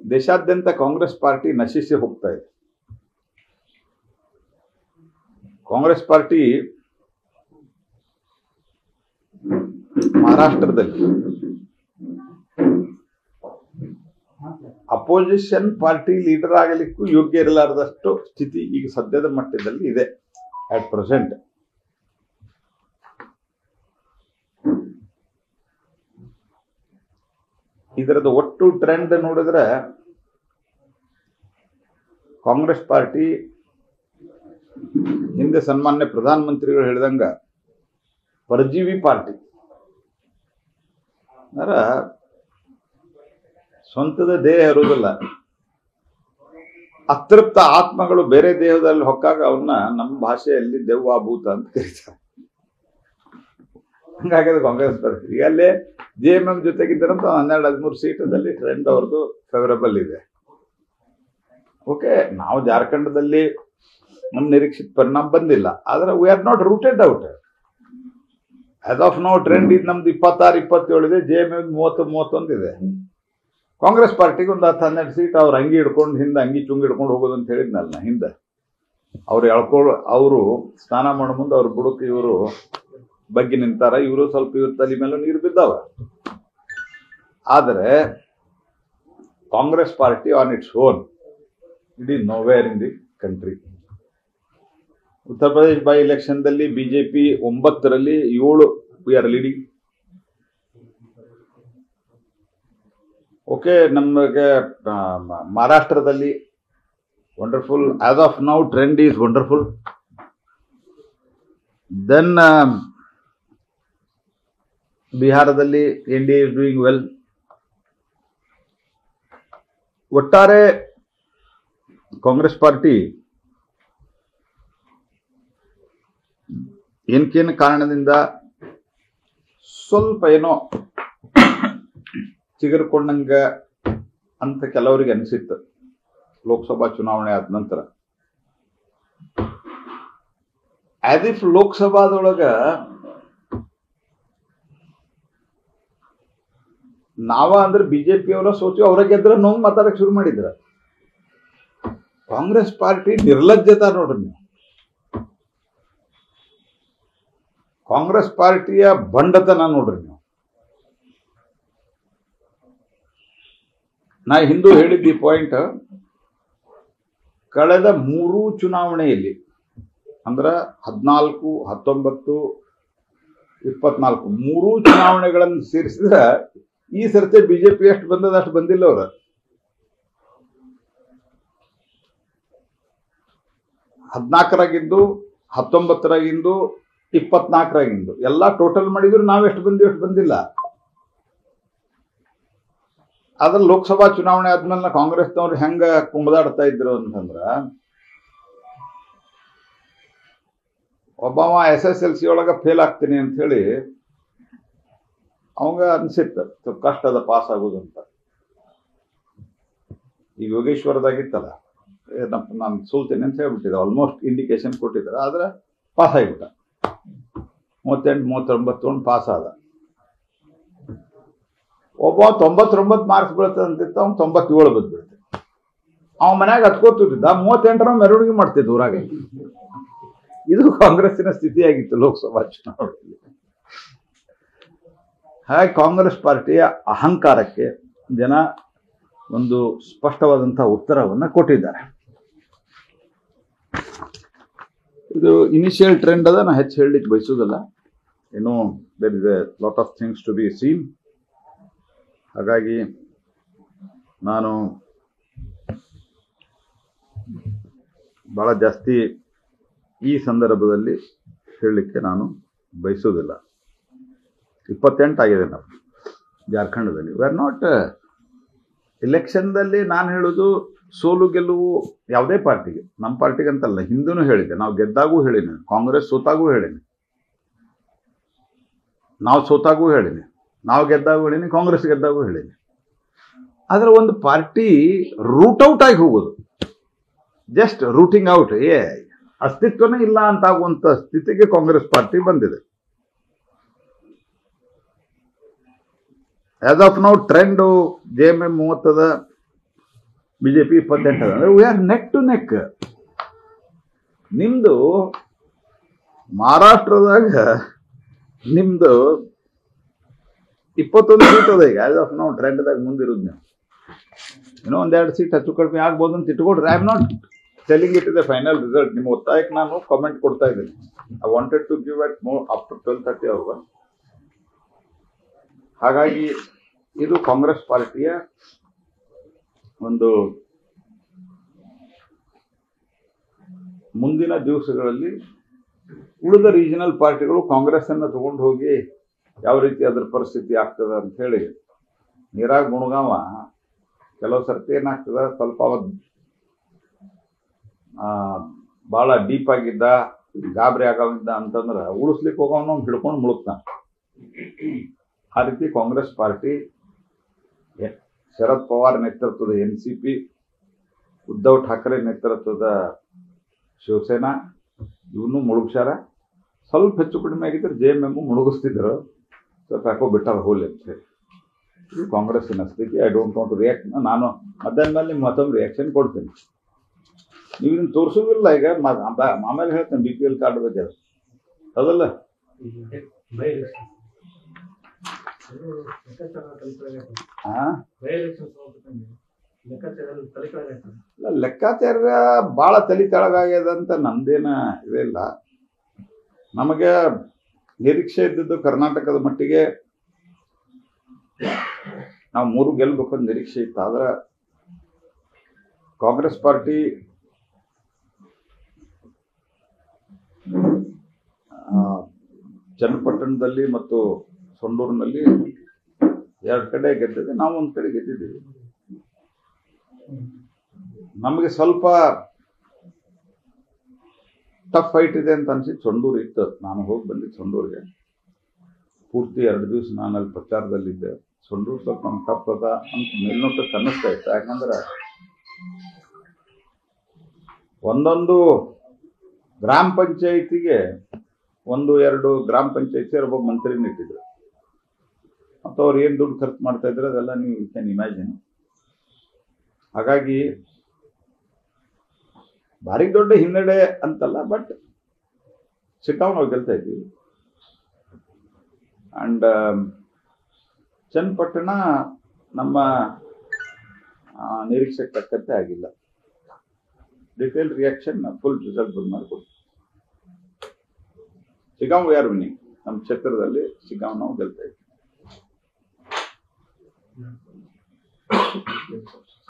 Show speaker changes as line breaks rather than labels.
ದೇಶಾದ್ಯಂತ ಕಾಂಗ್ರೆಸ್ ಪಾರ್ಟಿ ನಶಿಸಿ ಹೋಗ್ತಾ ಇದೆ ಕಾಂಗ್ರೆಸ್ ಪಾರ್ಟಿ ಮಹಾರಾಷ್ಟ್ರದಲ್ಲಿ ಅಪೋಸಿಷನ್ ಪಾರ್ಟಿ ಲೀಡರ್ ಆಗಲಿಕ್ಕೂ ಯೋಗ್ಯ ಇರಲಾರದಷ್ಟು ಸ್ಥಿತಿ ಈಗ ಸದ್ಯದ ಮಟ್ಟದಲ್ಲಿ ಇದೆ ಅಟ್ ಪ್ರೆಸೆಂಟ್ ಇದರದ ಒಟ್ಟು ಟ್ರೆಂಡ್ ನೋಡಿದ್ರೆ ಕಾಂಗ್ರೆಸ್ ಪಾರ್ಟಿ ಹಿಂದೆ ಸನ್ಮಾನ್ಯ ಪ್ರಧಾನಮಂತ್ರಿಗಳು ಹೇಳಿದಂಗ ಪರಜೀವಿ ಪಾರ್ಟಿ ಅಂದ್ರ ಸ್ವಂತದ ದೇಹ ಇರುವುದಿಲ್ಲ ಅತೃಪ್ತ ಆತ್ಮಗಳು ಬೇರೆ ದೇಹದಲ್ಲಿ ಹೊಕ್ಕಾಗ ಅವನ್ನ ನಮ್ಮ ಭಾಷೆಯಲ್ಲಿ ದೆವ್ವ ಭೂತ ಅಂತ ಕರೀತಾರೆ ಹಂಗಾಗಿದೆ ಕಾಂಗ್ರೆಸ್ ಪಾರ್ಟಿ ಈಗ ಅಲ್ಲೇ ಜೆ ಎಂ ಎಂ ಜೊತೆಗಿದ್ದರಂತ ಹನ್ನೆರಡು ಹದಿಮೂರು ಸೀಟದಲ್ಲಿ ಟ್ರೆಂಡ್ ಅವ್ರದ್ದು ಫೇವರಬಲ್ ಇದೆ ಓಕೆ ನಾವು ಜಾರ್ಖಂಡದಲ್ಲಿ ನಮ್ಮ ನಿರೀಕ್ಷಿತ ಪರಿಣಾಮ ಬಂದಿಲ್ಲ ಆದ್ರೆ we are not routed out as of now trend ಇದು ನಮ್ದು ಇಪ್ಪತ್ತಾರು ಇಪ್ಪತ್ತೇಳು ಇದೆ ಜೆ ಎಂ ಎಂ ಮೂವತ್ತು ಮೂವತ್ತೊಂದು ಇದೆ ಕಾಂಗ್ರೆಸ್ ಪಾರ್ಟಿಗೆ ಒಂದು ಹತ್ತು ಹನ್ನೆರಡು ಸೀಟ್ ಅವ್ರ ಅಂಗಿ ಹಿಡ್ಕೊಂಡು ಹಿಂದೆ ಅಂಗಿ ಚುಂಗಿ ಹಿಡ್ಕೊಂಡು ಹೋಗೋದು ಅಂತ ಹೇಳಿದ್ನಲ್ಲ ನಾ ಹಿಂದೆ ಅವ್ರು ಎಳ್ಕೊಳ್ಳೋ ಅವರು ಸ್ನಾನ ಮಾಡೋ ಮುಂದೆ ಅವ್ರ ಬುಡಕ್ಕೆ ಇವರು ಬಗ್ಗೆ ನಿಂತಾರ ಇವರು ಸ್ವಲ್ಪ ಇವ್ರ ತಲೆ ಮೇಲೆ ನೀರು ಬಿದ್ದಾವ ಆದರೆ Congress party on its own it is nowhere in the country Uttar Pradesh by ಎಲೆಕ್ಷನ್ದಲ್ಲಿ BJP ಒಂಬತ್ತರಲ್ಲಿ ಏಳು ವಿ ಆರ್ ಲೀಡಿಂಗ್ ಓಕೆ ನಮಗೆ ಆ, ಮ- ಮಹಾರಾಷ್ಟ್ರದಲ್ಲಿ wonderful as of now trend is wonderful then ಬಿಹಾರದಲ್ಲಿ N D is doing well ಒಟ್ಟಾರೆ ಕಾಂಗ್ರೆಸ್ ಪಾರ್ಟಿ ಏನಕ್ಕೇನು ಕಾರಣದಿಂದ ಸ್ವಲ್ಪ ಏನೋ ಚಿಗುರ್ಕೊಂಡಂಗ ಅಂತ ಕೆಲವರಿಗೆ ಅನಿಸಿತ್ತು ಲೋಕಸಭಾ ಚುನಾವಣೆ ಆದ ನಂತರ ಆಸ್ ಇಫ್ ಲೋಕಸಭಾದೊಳಗ ನಾವ ಅಂದ್ರೆ ಬಿಜೆಪಿ ಅವರ ಸೋಚು ಅವ್ರ ಗೆದ್ರ ನೋವು ಮಾತಾಡಕ್ ಶುರು ಮಾಡಿದ್ರ ಕಾಂಗ್ರೆಸ್ ಪಾರ್ಟಿ ನಿರ್ಲಜ್ಜತ ನೋಡ್ರಿ ನೀವು ಕಾಂಗ್ರೆಸ್ ಪಾರ್ಟಿಯ ಬಂಡತನ ನೋಡ್ರಿ ನೀವು ನಾ ಹಿಂದೂ ಹೇಳಿದ್ದ ಈ ಪಾಯಿಂಟ್ ಕಳೆದ ಮೂರು ಚುನಾವಣೆಯಲ್ಲಿ ಅಂದ್ರ ಹದಿನಾಲ್ಕು ಹತ್ತೊಂಬತ್ತು ಇಪ್ಪತ್ನಾಲ್ಕು ಮೂರು ಚುನಾವಣೆಗಳನ್ನು ಸೇರಿಸಿದ್ರೆ ಈ ಸರ್ತಿ ಬಿಜೆಪಿ ಎಷ್ಟು ಬಂದದ ಅಷ್ಟು ಬಂದಿಲ್ಲ ಅವ್ರ ಹದಿನಾಲ್ಕರಾಗಿದ್ದು ಹತ್ತೊಂಬತ್ತರಾಗಿಂದು ಇಪ್ಪತ್ನಾಲ್ಕರಾಗಿಂದು ಎಲ್ಲ ಟೋಟಲ್ ಮಾಡಿದ್ರು ನಾವೆಷ್ಟು ಬಂದಿವಿ ಎಷ್ಟು ಬಂದಿಲ್ಲ ಆದ್ರೆ ಲೋಕಸಭಾ ಚುನಾವಣೆ ಆದ್ಮೇಲೆ ಕಾಂಗ್ರೆಸ್ನವ್ರು ಹೆಂಗ ಕುಂಬದಾಡ್ತಾ ಇದ್ರು ಅಂತಂದ್ರ ಒಬ್ಬವ ಎಸ್ ಎಸ್ ಎಲ್ ಸಿ ಒಳಗ ಫೇಲ್ ಆಗ್ತೀನಿ ಅಂತ ಹೇಳಿ ಅವಂಗ ಅನ್ಸಿತ್ತು ಸ್ವಲ್ಪ ಕಷ್ಟ ಅದ ಪಾಸ್ ಆಗೋದು ಅಂತ ಈಗ ಯೋಗೇಶ್ವರದಾಗಿತ್ತಲ್ಲ ಏ ನಮ್- ನಾನು ಸೋಲ್ತೇನೆ ಅಂತ ಹೇಳ್ಬಿಟ್ಟಿದ್ದೆ ಆಲ್ಮೋಸ್ಟ್ ಇಂಡಿಕೇಶನ್ ಕೊಟ್ಟಿದ್ದಾರೆ ಆದ್ರೆ ಪಾಸ್ ಆಗಿಬಿಟ್ಟ ಮೂವತ್ತೆಂಟು ಮೂವತ್ತೊಂಬತ್ತು ತೊಗೊಂಡು ಪಾಸ್ ಆದ ಒಬ್ಬ ತೊಂಬತ್ತೊಂಬತ್ತು ಮಾರ್ಕ್ಸ್ ಬೀಳ್ತದೆ ಅಂತಿತ್ತು ಅವ್ನು ತೊಂಬತ್ತೇಳು ಬಂದ್ಬಿಡ್ತೆ ಅವ ಮನ್ಯಾಗ ಹತ್ಕೋತಿದ್ದ ಮೂವತ್ತೆಂಟರ ಮೆರವಣಿಗೆ ಮಾಡ್ತಿದ್ದ ಊರಾಗೆ ಇದು ಕಾಂಗ್ರೆಸ್ಸಿನ ಸ್ಥಿತಿಯಾಗಿತ್ತು ಲೋಕಸಭಾ ಚುನಾವಣೆಯಲ್ಲಿ ಹಾಗೆ ಕಾಂಗ್ರೆಸ್ ಪಾರ್ಟಿಯ ಅಹಂಕಾರಕ್ಕೆ ಜನ ಒಂದು ಸ್ಪಷ್ಟವಾದಂತಹ ಉತ್ತರವನ್ನ ಕೊಟ್ಟಿದ್ದಾರೆ ಇದು ಇನಿಷಿಯಲ್ ಟ್ರೆಂಡ್ ಅದ ನಾ ಹೆಚ್ಚು ಹೇಳಲಿಕ್ಕೆ ಬಯಸೋದಲ್ಲ ಇನ್ನು there is a lot of things to be seen ಹಾಗಾಗಿ ನಾನು ಬಹಳ ಜಾಸ್ತಿ ಈ ಸಂದರ್ಭದಲ್ಲಿ ಹೇಳಲಿಕ್ಕೆ ನಾನು ಬಯಸೋದಿಲ್ಲ ಇಪ್ಪತ್ತೆಂಟು ಆಗಿದೆ ನಾವು ಜಾರ್ಖಂಡದಲ್ಲಿ ವಿ ಆರ್ ನಾಟ್ ಇಲೆಕ್ಷನ್ದಲ್ಲಿ ನಾನು ಹೇಳೋದು ಸೋಲು ಗೆಲುವು ಯಾವುದೇ ಪಾರ್ಟಿಗೆ ನಮ್ಮ ಪಾರ್ಟಿಗೆ ಅಂತಲ್ಲ ಹಿಂದೂ ಹೇಳಿದೆ ನಾವು ಗೆದ್ದಾಗೂ ಹೇಳಿನಿ ಕಾಂಗ್ರೆಸ್ ಸೋತಾಗೂ ಹೇಳಿನಿ ನಾವು ಸೋತಾಗೂ ಹೇಳಿನಿ ನಾವು ಗೆದ್ದಾಗೂ ಹೇಳಿನಿ ಕಾಂಗ್ರೆಸ್ ಗೆದ್ದಾಗೂ ಹೇಳಿನಿ ಆದ್ರೆ ಒಂದು ಪಾರ್ಟಿ ರೂಟ್ ಔಟ್ ಆಗಿ ಹೋಗೋದು ಜಸ್ಟ್ ರೂಟಿಂಗ್ ಔಟ್ ಏ ಅಸ್ತಿತ್ವನೇ ಇಲ್ಲ ಅಂತ ಆಗುವಂತ ಸ್ಥಿತಿಗೆ ಕಾಂಗ್ರೆಸ್ ಪಾರ್ಟಿ ಬಂದಿದೆ as of now trend J M M ಮೂವತ್ತದ ಬಿ ಜೆ ಪಿ ಇಪ್ಪತ್ತೆಂಟು ಅದ ಅಂದ್ರೆ we are neck to neck ನಿಮ್ದು ಮಹಾರಾಷ್ಟ್ರದಾಗ ನಿಮ್ದು ಇಪ್ಪತ್ತೊಂದು ಸೀಟ್ ಅದ ಈಗ ಆಸ್ ಆಫ್ ನಾವು ಟ್ರೆಂಡ್ದಾಗ ಮುಂದಿರೋದು ನೀವು ಇನ್ನೂ ಒಂದೆರಡು ಸೀಟ್ ಹೆಚ್ಚು ಕಡಿಮೆ ಆಗ್ಬೋದು ಅಂತ ಇಟ್ಕೊಡ್ರಿ I am not telling it is a final result ನಿಮ್ಮ ಒತ್ತಾಯಕ್ಕೆ ನಾನು ಕಾಮೆಂಟ್ ಕೊಡ್ತಾ ಇದ್ದೀನಿ I wanted to give at more up to twelve thirty hour ಹಾಗಾಗಿ ಇದು ಕಾಂಗ್ರೆಸ್ ಪಾರ್ಟಿಯ ಒಂದು ಮುಂದಿನ ದಿವಸಗಳಲ್ಲಿ ಉಳಿದ ರೀಜನಲ್ ಪಾರ್ಟಿಗಳು ಕಾಂಗ್ರೆಸ್ ಅನ್ನ ತಗೊಂಡು ಹೋಗಿ ಯಾವ ರೀತಿ ಅದರ ಪರಿಸ್ಥಿತಿ ಆಗ್ತದ ಅಂತ ಹೇಳಿ ನೀರಾಗ ಗುಣಗಾವ ಕೆಲವು ಸರ್ತಿ ಏನಾಗ್ತದ ಸ್ವಲ್ಪ ಅವತ್ ಆ, ಭಾಳ ಡೀಪ್ ಆಗಿದ್ದ ಗಾಬರಿ ಆಗೋವಿದ್ದ ಅಂತಂದ್ರೆ ಉಳಿಸ್ಲಿಕ್ಕೆ ಹೋಗೋನು ಹಿಡ್ಕೊಂಡು ಮುಳುಗ್ತಾನೆ ಆ ರೀತಿ ಕಾಂಗ್ರೆಸ್ ಪಾರ್ಟಿ ಎ- ಶರದ್ ಪವಾರ್ ನೇತೃತ್ವದ N C P Uddhav Thackeray ನೇತೃತ್ವದ ಶಿವಸೇನಾ ಇವನು ಮುಳುಗ್ಸ್ಯಾರ ಸ್ವಲ್ಪ ಹೆಚ್ಚು ಕಡಿಮೆ ಆಗಿದ್ರೆ ಜೆ ಎಮ್ ಎಮ್ ಮುಳುಗಿಸ್ತಿದ್ರು ಸ್ವಲ್ಪ ಯಾಕೋ ಬಿಟ್ಟಾರ ಹೋಲಿ ಅಂತ ಹೇಳಿ ಇದು ಕಾಂಗ್ರೆಸ್ಸಿನ ಸ್ಥಿತಿ ಐ ಡೋಂಟ್ ವಾಂಟ್ ರಿಯಾಕ್ಟ್ ನಾನು ಮಧ್ಯಾಹ್ನ ಮೇಲೆ ನಿಮ್ಗೆ ಮತ್ತೊಂದು ರಿಯಾಕ್ಷನ್ ಕೊಡ್ತೀನಿ ನೀವು ಇದನ್ನ ತೋರಿಸೋದಿಲ್ಲ ಈಗ ಮ- ಬ- ಆಮೇಲೆ ಹೇಳ್ತೇನೆ ಬಿ ಪಿ ಎಲ್ ಕಾರ್ಡ್ ಬಗ್ಗೆ ಅದು. ಹೌದಲ್ಲ
ಬೈ ಎಲೆಕ್ಷನ್ ಲೆಕ್ಕಾಚಾರ ತಲೆಕೆಳಗಾಯ್ತು
ಆ?
ಬೈ ಎಲೆಕ್ಷನ್ ಸೋಲ್ತಂಗೆ ಲೆಕ್ಕಾಚಾರ ತಲೆಕೆಳಗಾಯ್ತು
ಇಲ್ಲ ಲೆಕ್ಕಾಚಾರ ಭಾಳ ತಲೆ ಕೆಳಗಾಗ್ಯದ ಅಂತ ನಂದೇನ ಇದಿಲ್ಲ ನಮಗೆ ನಿರೀಕ್ಷೆ ಇದ್ದಿದ್ದು ಕರ್ನಾಟಕದ ಮಟ್ಟಿಗೆ ನಾವು ಮೂರು ಗೆಲ್ಬೇಕು ಅಂತ ನಿರೀಕ್ಷೆ ಇತ್ತು ಆದ್ರೆ ಕಾಂಗ್ರೆಸ್ ಪಾರ್ಟಿ ಆ, ಚನ್ನಪಟ್ಟಣದಲ್ಲಿ ಮತ್ತು ಸೊಂಡೂರಿನಲ್ಲಿ ಎರಡು ಕಡೆ ಗೆದ್ದಿದೆ ನಾವು ಒಂದು ಕಡೆ ಗೆದ್ದಿದ್ದೀವಿ ನಮಗೆ ಸ್ವಲ್ಪ ಟಫ್ ಫೈಟ್ ಇದೆ ಅಂತ ಅನ್ಸಿದ್ದು ಸೊಂಡೂರು ಇತ್ತು ನಾನು ಹೋಗಿ ಬಂದಿದ್ದು ಸೊಂಡೂರಿಗೆ ಪೂರ್ತಿ ಎರಡು ದಿವಸ ನಾನು ಅಲ್ಲಿ ಪ್ರಚಾರದಲ್ಲಿದ್ದೆ ಸೊಂಡೂರು ಸ್ವಲ್ಪ ನಮ್ಗೆ ಟಫ್ ಅದ ಅಂತ ಮೇಲ್ನೋಟಕ್ಕೆ ಅನ್ನಿಸ್ತಾ ಇತ್ತು ಯಾಕಂದ್ರೆ ಒಂದೊಂದು ಗ್ರಾಮ ಪಂಚಾಯಿತಿಗೆ ಒಂದು ಎರಡು ಗ್ರಾಮ ಪಂಚಾಯತಿ ಒಬ್ಬ ಮಂತ್ರಿನ ಇಟ್ಟಿದ್ರು ಮತ್ತು ಅವ್ರು ಏನು ದುಡ್ಡು ಖರ್ಚು ಮಾಡ್ತಾ ಇದ್ರೆ ಅದೆಲ್ಲ ನೀವು ಕ್ಯಾನ್ ಇಮ್ಯಾಜಿನ್ ಹಾಗಾಗಿ ಭಾರಿ ದೊಡ್ಡ ಹಿನ್ನಡೆ ಅಂತಲ್ಲ ಬಟ್ ಸಿಟ್ಟಾವ್ ನಾವು ಗೆಲ್ತಾ ಇದ್ದೀವಿ ಅಂಡ್ ಚನ್ನಪಟ್ಟಣ ನಮ್ಮ ಆ, ನಿರೀಕ್ಷೆಗೆ ತಕ್ಕಂತೆ ಆಗಿಲ್ಲ ಡಿಟೇಲ್ ರಿಯಾಕ್ಷನ್ ಫುಲ್ ರಿಸಲ್ಟ್ ಬಂದು ಮಾಡಿಕೊಡ್ತೀವಿ ಶಿಗಾಂವ್ ಯಾರು ವಿನ್ನಿಂಗ್ ನಮ್ಮ ಕ್ಷೇತ್ರದಲ್ಲಿ ಶಿಗಾಂವ್ ನಾವು ಗೆಲ್ತಾ ಇದ್ದೀವಿ